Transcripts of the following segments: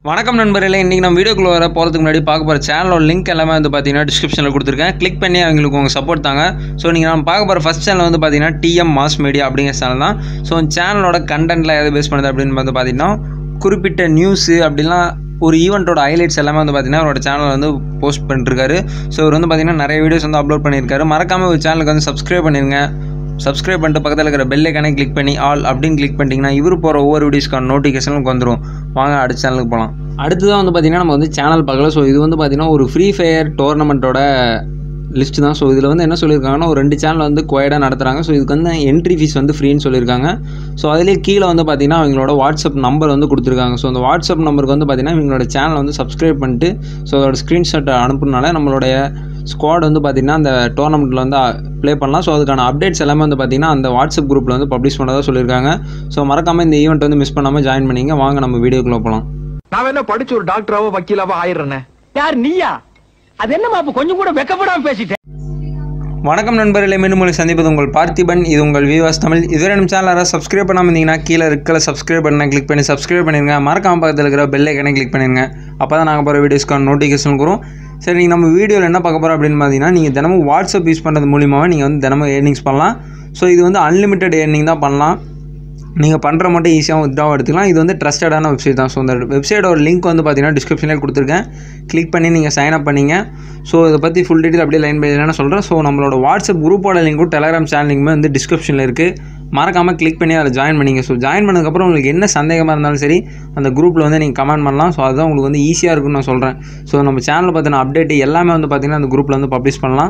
வணக்கம் நண்பர்களே இன்றைக்கி நம்ம வீடியோக்குள்ள வர போகிறதுக்கு முன்னாடி பார்க்க போகிற சேனலோட லிங்க் எல்லாமே வந்து பார்த்தீங்கன்னா டிஸ்கிரிப்ஷனில் கொடுத்துருக்கேன் கிளிக் பண்ணி அவங்களுக்கு உங்கள் சப்போர்ட் தாங்க ஸோ நீங்கள் நம்ம பார்க்க போகிற ஃபஸ்ட் சேனல் வந்து பார்த்தீங்கன்னா டிஎம் மாஸ் மீடியா அப்படிங்கிற சேனல் தான் ஸோ சேனலோட கண்டென்ட்டில் எதை பேஸ் பண்ணுது அப்படின்னு வந்து பார்த்தீங்கன்னா குறிப்பிட்ட நியூஸு அப்படிலாம் ஒரு ஈவெண்ட்டோட ஹைலைட்ஸ் எல்லாமே வந்து பார்த்தீங்கன்னா அவரோட சேனல் வந்து போஸ்ட் பண்ணிருக்காரு ஸோ இவர் வந்து பார்த்தீங்கன்னா நிறைய வீடியோஸ் வந்து அப்லோட் பண்ணியிருக்காரு மறக்காமல் ஒரு சேனலுக்கு வந்து சப்ஸ்கிரைப் பண்ணிருங்க சப்ஸ்கிரைப் பண்ணிட்டு பக்கத்தில் இருக்கிற பெல் ஐக்கானே கிளிக் பண்ணி ஆல் அப்படின்னு கிளிக் பண்ணிட்டீங்கன்னா இவர் போகிற ஒவ்வொரு வீடியோஸ்க்கான நோட்டிஃபிகேஷனுக்கு வந்துடும் வாங்க அடுத்த சேனலுக்கு போகலாம் அடுத்ததான் வந்து பார்த்திங்கன்னா நம்ம வந்து சேனல் பார்க்கல ஸோ இது வந்து பார்த்திங்கன்னா ஒரு ஃப்ரீ ஃபயர் டோர்னமெண்ட்டோட லிஸ்ட் தான் ஸோ இதில் வந்து என்ன சொல்லியிருக்காங்கன்னா ஒரு ரெண்டு சேனல் வந்து குவைடாக நடத்துகிறாங்க ஸோ இதுக்கு வந்து என்ட்ரி ஃபீஸ் வந்து ஃப்ரீன்னு சொல்லியிருக்காங்க ஸோ அதுலேயே கீழே வந்து பார்த்திங்கன்னா அவங்களோட வாட்ஸ்அப் நம்பர் வந்து கொடுத்துருக்காங்க ஸோ அந்த வாட்ஸ்அப் நம்பருக்கு வந்து பார்த்திங்கன்னா இவங்களோட சேனல் வந்து சப்ஸ்கிரைப் பண்ணிட்டு ஸோ அதோட ஸ்க்ரீன்ஷாட் அனுப்புனால நம்மளுடைய ஸ்குவாட் வந்து பார்த்திங்கன்னா அந்த டோர்னமெண்ட்டில் வந்து ப்ளே பண்ணலாம் ஸோ அதுக்கான அப்டேட்ஸ் எல்லாமே வந்து பார்த்திங்கன்னா அந்த வாட்ஸ்அப் குரூப்பில் வந்து பப்ளிஷ் பண்ணதாக சொல்லியிருக்காங்க ஸோ மறக்காமல் இந்த ஈவெண்ட் வந்து மிஸ் பண்ணாமல் ஜாயின் பண்ணிங்க வாங்க நம்ம வீடியோக்குள்ளே போகலாம் நான் என்ன படிச்சு ஒரு டாக்டராவோ வக்கீலாவோ ஆயிடுறேனே யார் நீயா அது என்னமா அப்ப கொஞ்சம் கூட வெக்கப்படாம பேசிட்டேன் வணக்கம் நண்பர்களே மீண்டும் உங்களை சந்திப்பது உங்கள் பார்த்திபன் இது உங்கள் விவாஸ் தமிழ் இதுவரை நம்ம சேனல் யாராவது சப்ஸ்கிரைப் பண்ணாமல் இருந்தீங்கன்னா கீழே இருக்கல சப்ஸ்கிரைப் பண்ண கிளிக் பண்ணி சப்ஸ்கிரைப் பண்ணிருங்க மறக்காம பக்கத்தில் இருக்கிற பெல் ஐக்கனை கிளிக் பண்ணிருங்க அப்போ தான் நாங்கள் போகிற வீடியோஸ்க்கான நோட்டிஃபிகேஷன் வரும் சரி நீங்கள் நம்ம வீடியோவில் என்ன பார்க்க போகிறோம் அப்படின்னு பார்த்தீங்கன்னா நீங்கள் தினமும் வாட்ஸ்அப் யூஸ் பண்ணுறது மூலியமாக நீங்கள் வந்து தினமும் ஏர்னிங்ஸ் பண்ணலாம் ஸோ இது வந்து அன்லிமிட்டெட் ஏர்னிங் தான் பண்ணலாம் நீங்கள் பண்ணுற மட்டும் ஈஸியாக வித்ட்ராவும் எடுத்துக்கலாம் இது வந்து ட்ரஸ்டடான வெப்சைட் தான் ஸோ அந்த வெப்சைட்டோட லிங்க் வந்து பார்த்தீங்கன்னா டிஸ்கிரிப்ஷனில் கொடுத்துருக்கேன் கிளிக் பண்ணி நீங்கள் சைன் அப் பண்ணிங்க ஸோ இதை பற்றி ஃபுல் டீட்டெயில் அப்படியே லைன் பை லைனாக சொல்கிறேன் ஸோ நம்மளோட வாட்ஸ்அப் குரூப்போட லிங்க்கும் டெலகிராம் சேனல் லிங்க்குமே வந்து டிஸ்கிரிப்ஷனில் இருக்குது மறக்காமல் கிளிக் பண்ணி அதில் ஜாயின் பண்ணிங்க ஸோ ஜாயின் பண்ணதுக்கப்புறம் உங்களுக்கு என்ன சந்தேகமாக இருந்தாலும் சரி அந்த குரூப்பில் வந்து நீங்கள் கமெண்ட் பண்ணலாம் ஸோ அதுதான் உங்களுக்கு வந்து ஈஸியாக இருக்குன்னு நான் சொல்கிறேன் ஸோ நம்ம சேனலில் பார்த்தின அப்டேட் எல்லாமே வந்து பார்த்திங்கன்னா அந்த குரூப்பில் வந்து பப்ளிஷ் பண்ணலாம்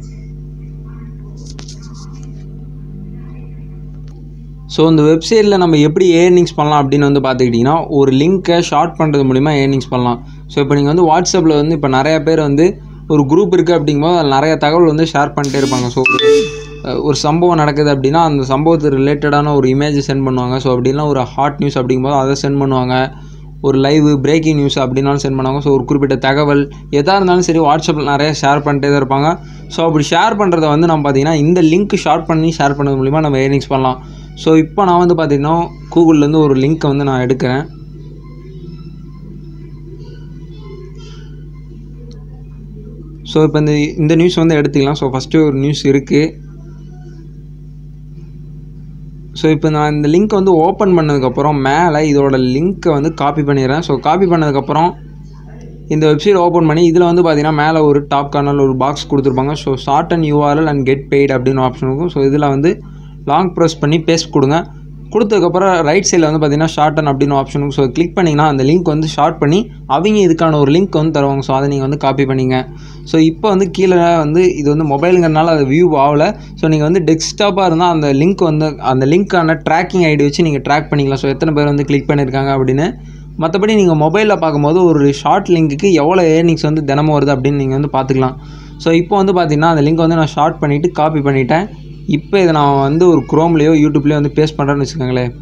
ஸோ இந்த வெப்சைட்டில் நம்ம எப்படி ஏர்னிங்ஸ் பண்ணலாம் அப்படின்னு வந்து பார்த்துக்கிட்டிங்கன்னா ஒரு லிங்க்கை ஷார்ட் பண்ணுறது மூலிமா ஏர்னிங்ஸ் பண்ணலாம் ஸோ இப்போ நீங்கள் வந்து வாட்ஸ்அப்பில் வந்து இப்போ நிறைய பேர் வந்து ஒரு குரூப் இருக்குது அப்படிங்கும்போது அதில் நிறைய தகவல் வந்து ஷேர் பண்ணிட்டே இருப்பாங்க ஸோ ஒரு சம்பவம் நடக்குது அப்படின்னா அந்த சம்பவத்துக்கு ரிலேட்டடான ஒரு இமேஜ் சென்ட் பண்ணுவாங்க ஸோ அப்படின்னா ஒரு ஹாட் நியூஸ் அப்படிங்கும்போது அதை சென்ட் பண்ணுவாங்க ஒரு லைவ் பிரேக்கிங் நியூஸ் அப்படின்னாலும் சென்ட் பண்ணுவாங்க ஸோ ஒரு குறிப்பிட்ட தகவல் எதாக இருந்தாலும் சரி வாட்ஸ்அப்பில் நிறைய ஷேர் பண்ணிட்டே தான் இருப்பாங்க ஸோ அப்படி ஷேர் பண்ணுறத வந்து நம்ம பார்த்திங்கன்னா இந்த லிங்க் ஷார்ட் பண்ணி ஷேர் பண்ணது மூலிமா நம்ம ஏர்னிங்ஸ் பண்ணலாம் ஸோ இப்போ நான் வந்து பார்த்திங்கன்னா கூகுள்லேருந்து ஒரு லிங்க்கை வந்து நான் எடுக்கிறேன் ஸோ இப்போ இந்த இந்த நியூஸ் வந்து எடுத்துக்கலாம் ஸோ ஃபஸ்ட்டு ஒரு நியூஸ் இருக்குது ஸோ இப்போ நான் இந்த லிங்க்கை வந்து ஓப்பன் பண்ணதுக்கப்புறம் மேலே இதோட லிங்க்கை வந்து காப்பி பண்ணிடுறேன் ஸோ காப்பி பண்ணதுக்கப்புறம் இந்த வெப்சைட் ஓப்பன் பண்ணி இதில் வந்து பார்த்தீங்கன்னா மேலே ஒரு டாப் கார்னரில் ஒரு பாக்ஸ் கொடுத்துருப்பாங்க so shorten URL and get paid அப்படின்னு ஆப்ஷன் இருக்கும் ஸோ இதில் வந்து லாங் ப்ரெஸ் பண்ணி பேஸ்ட் கொடுங்க கொடுத்ததுக்கப்புறம் ரைட் சைடில் வந்து பார்த்தீங்கன்னா ஷார்ட் அண்ட் அப்படின்னு ஆப்ஷன் இருக்கும் ஸோ கிளிக் பண்ணிங்கன்னா அந்த லிங்க் வந்து ஷார்ட் பண்ணி அவங்க இதுக்கான ஒரு லிங்க் வந்து தருவாங்க ஸோ அதை நீங்கள் வந்து காப்பி பண்ணிங்க ஸோ இப்போ வந்து கீழே வந்து இது வந்து மொபைலுங்கிறனால அது வியூ ஆகலை ஸோ நீங்கள் வந்து டெஸ்க்டாப்பாக இருந்தால் அந்த லிங்க் வந்து அந்த லிங்க்கான ட்ராக்கிங் ஐடி வச்சு நீங்கள் ட்ராக் பண்ணிக்கலாம் ஸோ எத்தனை பேர் வந்து கிளிக் பண்ணியிருக்காங்க அப்படின்னு மற்றபடி நீங்கள் மொபைலில் பார்க்கும்போது ஒரு ஷார்ட் லிங்க்குக்கு எவ்வளோ ஏர்னிங்ஸ் வந்து தினமும் வருது அப்படின்னு நீங்கள் வந்து பார்த்துக்கலாம் ஸோ இப்போ வந்து பார்த்தீங்கன்னா அந்த லிங்க் வந்து நான் ஷார்ட் பண்ணிவிட்டு காப்பி பண்ணிட்டேன் இப்போ இதை நான் வந்து ஒரு குரோம்லேயோ யூடியூப்லேயோ வந்து பேஸ்ட் பண்ணுறேன்னு வச்சுக்கோங்களேன்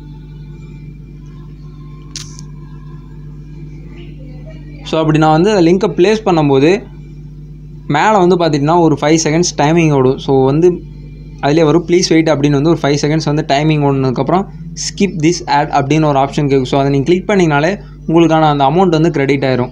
ஸோ அப்படி நான் வந்து லிங்க்கை ப்ளேஸ் பண்ணும்போது மேலே வந்து பார்த்திங்கன்னா ஒரு ஃபைவ் செகண்ட்ஸ் டைமிங் ஓடும் ஸோ வந்து அதிலே வரும் ப்ளீஸ் வெயிட் அப்படின்னு வந்து ஒரு ஃபைவ் செகண்ட்ஸ் வந்து டைமிங் ஓடினதுக்கப்புறம் ஸ்கிப் திஸ் ஆட் அப்படின்னு ஒரு ஆப்ஷன் கேட்கும் ஸோ அதை நீங்கள் கிளிக் பண்ணிங்கனாலே உங்களுக்கான அந்த அமௌண்ட் வந்து கிரெடிட் ஆயிரும்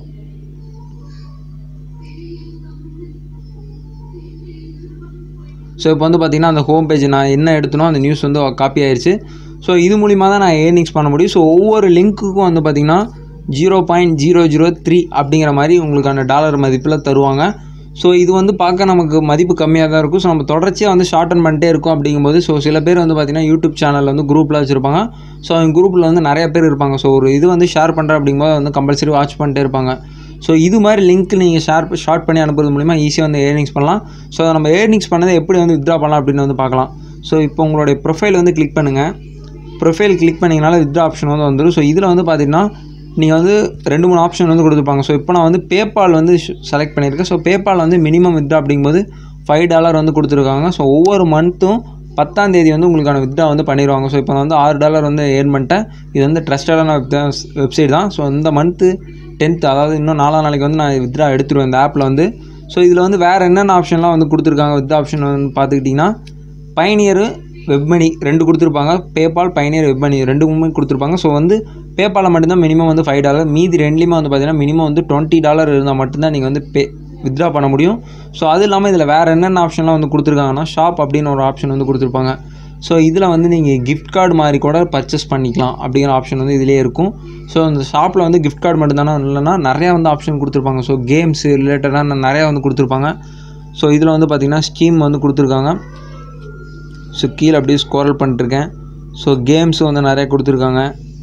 ஸோ இப்போ வந்து பார்த்திங்கன்னா அந்த ஹோம் பேஜ் நான் என்ன எடுத்தனோ அந்த நியூஸ் வந்து காப்பி ஆயிடுச்சு ஸோ இது மூலிமா தான் நான் ஏர்னிங்ஸ் பண்ண முடியும் ஸோ ஒவ்வொரு லிங்க்குக்கும் வந்து பார்த்திங்கன்னா zero point zero zero three அப்படிங்கிற மாதிரி உங்களுக்கான டாலர் மதிப்பில் தருவாங்க ஸோ இது வந்து பார்க்க நமக்கு மதிப்பு கம்மியாக தான் இருக்கும் ஸோ நம்ம தொடர்ச்சியாக வந்து ஷார்டன் பண்ணிட்டே இருக்கோம் அப்படிங்கும்போது ஸோ சில பேர் வந்து பார்த்திங்கன்னா யூடியூப் சேனலில் வந்து குரூப்பில் வச்சுருப்பாங்க ஸோ அவங்க குரூப்பில் வந்து நிறைய பேர் இருப்பாங்க ஸோ ஒரு இது வந்து ஷேர் பண்ணுறேன் அப்படிங்கும்போது வந்து கம்பல்சரி வாட்ச் பண்ணிட்டே இருப்பாங்க ஸோ இது மாதிரி லிங்க் நீங்கள் ஷேர் ஷார்ட் பண்ணி அனுப்புறது மூலிமா ஈஸியாக வந்து ஏர்னிங்ஸ் பண்ணலாம் ஸோ நம்ம ஏர்னிங்ஸ் பண்ணதை எப்படி வந்து வித்ட்ரா பண்ணலாம் அப்படின்னு வந்து பார்க்கலாம் ஸோ இப்போ உங்களுடைய ப்ரொஃபைல் வந்து கிளிக் பண்ணுங்கள் ப்ரொஃபைல் கிளிக் பண்ணிங்கனால வித்ட்ரா ஆப்ஷன் வந்து வந்துடும் ஸோ இதில் வந்து பார்த்திங்கன்னா நீங்கள் வந்து ரெண்டு மூணு ஆப்ஷன் வந்து கொடுத்துருப்பாங்க ஸோ இப்போ நான் வந்து பேபால் வந்து செலக்ட் பண்ணியிருக்கேன் ஸோ பேபால் வந்து மினிமம் வித்ட்ரா அப்படிங்கும்போது ஃபைவ் டாலர் வந்து கொடுத்துருக்காங்க ஸோ ஒவ்வொரு மந்த்தும் பத்தாம் தேதி வந்து உங்களுக்கான வித்ட்ரா வந்து பண்ணிடுவாங்க ஸோ இப்போ நான் வந்து ஆறு டாலர் வந்து ஏர்ன் பண்ணிட்டேன் இது வந்து ட்ரஸ்டடான வெப்சைட் தான் ஸோ இந்த மந்த்து டென்த் அதாவது இன்னும் நாலாம் நாளைக்கு வந்து நான் வித்ட்ரா எடுத்துருவேன் இந்த ஆப்பில் வந்து ஸோ இதில் வந்து வேறு என்னென்ன ஆப்ஷன்லாம் வந்து கொடுத்துருக்காங்க வித் ஆப்ஷன் வந்து பார்த்துக்கிட்டிங்கன்னா பயணியர் வெப்மணி ரெண்டு கொடுத்துருப்பாங்க பேபால் பைனியர் வெப்மணி ரெண்டுமே கொடுத்துருப்பாங்க ஸோ வந்து பேபாலில் மட்டும்தான் மினிமம் வந்து ஃபைவ் டாலர் மீதி ரெண்டுலேயுமே வந்து பார்த்தீங்கன்னா மினிமம் வந்து டுவெண்ட்டி டாலர் இருந்தால் மட்டும்தான் நீங்கள் வந்து பே வித்ட்ரா பண்ண முடியும் ஸோ அது இல்லாமல் இதில் வேறு என்னென்ன ஆப்ஷன்லாம் வந்து கொடுத்துருக்காங்கன்னா ஷாப் அப்படின்னு ஒரு ஆப்ஷன் வந்து கொடுத்துருப்பாங்க ஸோ இதில் வந்து நீங்கள் கிஃப்ட் கார்டு மாதிரி கூட பர்ச்சேஸ் பண்ணிக்கலாம் அப்படிங்கிற ஆப்ஷன் வந்து இதிலே இருக்கும் ஸோ அந்த ஷாப்பில் வந்து கிஃப்ட் கார்டு மட்டும்தானே இல்லைன்னா நிறையா வந்து ஆப்ஷன் கொடுத்துருப்பாங்க ஸோ கேம்ஸ் ரிலேட்டடாக நிறையா வந்து கொடுத்துருப்பாங்க ஸோ இதில் வந்து பார்த்திங்கன்னா ஸ்கீம் வந்து கொடுத்துருக்காங்க ஸோ கீழே அப்படியே ஸ்கோரல் பண்ணிட்டுருக்கேன் ஸோ கேம்ஸ் வந்து நிறைய கொடுத்துருக்காங்க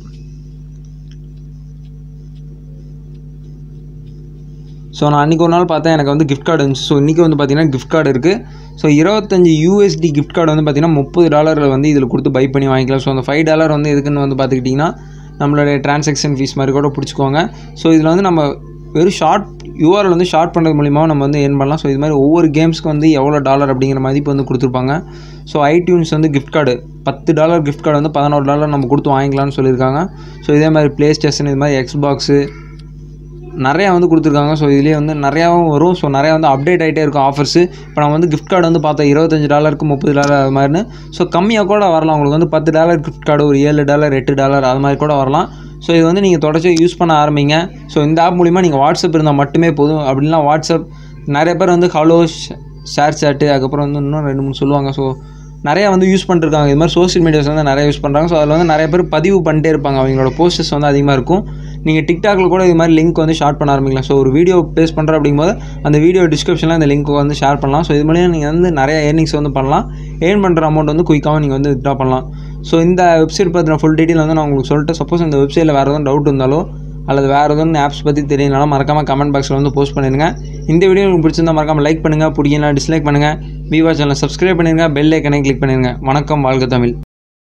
ஸோ நான் அன்றைக்கி ஒரு நாள் பார்த்தேன் எனக்கு வந்து கிஃப்ட் கார்டு இருந்துச்சு ஸோ இன்றைக்கி வந்து பார்த்தீங்கன்னா கிஃப்ட் கார்டு இருக்குது ஸோ இருபத்தஞ்சி யூஎஸ்டி கிஃப்ட் கார்டு வந்து பார்த்தீங்கன்னா முப்பது டாலரில் வந்து இதில் கொடுத்து பை பண்ணி வாங்கிக்கலாம் ஸோ அந்த ஃபைவ் டாலர் வந்து எதுக்குன்னு வந்து பார்த்துக்கிட்டிங்கன்னா நம்மளுடைய டிரான்சாக்ஷன் ஃபீஸ் மாதிரி கூட பிடிச்சிக்கோங்க ஸோ இதில் வந்து நம்ம வெறும் ஷார்ட் யூஆர்எல் வந்து ஷார்ட் பண்ணுறது மூலிமா நம்ம வந்து ஏர்ன் பண்ணலாம் ஸோ இது மாதிரி ஒவ்வொரு கேம்ஸ்க்கு வந்து எவ்வளோ டாலர் அப்படிங்கிற மதிப்பு வந்து கொடுத்துருப்பாங்க ஸோ ஐடியூன்ஸ் வந்து கிஃப்ட் கார்டு பத்து டாலர் கிஃப்ட் கார்டு வந்து பதினோரு டாலர் நம்ம கொடுத்து வாங்கிக்கலாம்னு சொல்லியிருக்காங்க ஸோ இதே மாதிரி ப்ளே ஸ்டேஷன் இது மாதிரி எக்ஸ்பாக்ஸு நிறையா வந்து கொடுத்துருக்காங்க ஸோ இதுலேயே வந்து நிறையாவும் வரும் ஸோ நிறையா வந்து அப்டேட் ஆகிட்டே இருக்கும் ஆஃபர்ஸு இப்போ நம்ம வந்து கிஃப்ட் கார்டு வந்து பார்த்தோம் இருபத்தஞ்சு டாலருக்கு முப்பது டாலர் அது மாதிரின்னு ஸோ கம்மியாக கூட வரலாம் உங்களுக்கு வந்து பத்து டாலர் கிஃப்ட் கார்டு ஒரு ஏழு டாலர் எட்டு டாலர் அது மாதிரி கூட வரலாம் ஸோ இது வந்து நீங்கள் தொடர்ச்சி யூஸ் பண்ண ஆரம்பிங்க ஸோ இந்த ஆப் மூலிமா நீங்கள் வாட்ஸ்அப் இருந்தால் மட்டுமே போதும் அப்படின்னா வாட்ஸ்அப் நிறைய பேர் வந்து ஹலோ ஷேர் சேட்டு அதுக்கப்புறம் வந்து இன்னும் ரெண்டு மூணு சொல்லுவாங்க ஸோ நிறையா வந்து யூஸ் பண்ணிருக்காங்க இது மாதிரி சோஷியல் மீடியாஸ் வந்து நிறைய யூஸ் பண்ணுறாங்க ஸோ அதில் வந்து நிறைய பேர் பதிவு பண்ணிட்டே இருப்பாங்க அவங்களோட போஸ்டர்ஸ் வந்து அதிகமாக இருக்கும் நீங்கள் டிக்டாக்ல கூட இது மாதிரி லிங்க் வந்து ஷேர் பண்ண ஆரம்பிக்கலாம் ஸோ ஒரு வீடியோ பேஸ் பண்ணுற அப்படிங்கும்போது அந்த வீடியோ டிஸ்கிரிப்ஷனில் அந்த லிங்க் வந்து ஷேர் பண்ணலாம் ஸோ இது மூலியம் நீங்கள் வந்து நிறைய ஏர்னிங்ஸ் வந்து பண்ணலாம் ஏர்ன் பண்ணுற அமௌண்ட் வந்து குயிக்காகவும் நீங்கள் வந்து வித்ட்ரா பண்ணலாம் ஸோ இந்த வெப்சைட் பற்றின ஃபுல் டீட்டெயில் வந்து நான் உங்களுக்கு சொல்லிட்டு சப்போஸ் இந்த வெப்சைட்டில் வேறு எதுவும் டவுட் இருந்தாலோ அல்லது வேறு எதுவும் ஆப்ஸ் பற்றி தெரியலனாலும் மறக்காமல் கமெண்ட் பாக்ஸில் வந்து போஸ்ட் பண்ணிடுங்க இந்த வீடியோ உங்களுக்கு பிடிச்சிருந்தா மறக்காமல் லைக் பண்ணுங்கள் பிடிக்கலாம் டிஸ்லைக் பண்ணுங்கள் விவா சேனலை சப்ஸ்கிரைப் பண்ணிடுங்க பெல் ஐக்கனை கிளிக் பண்ணிடுங்க வணக்கம் வாழ்க தமிழ்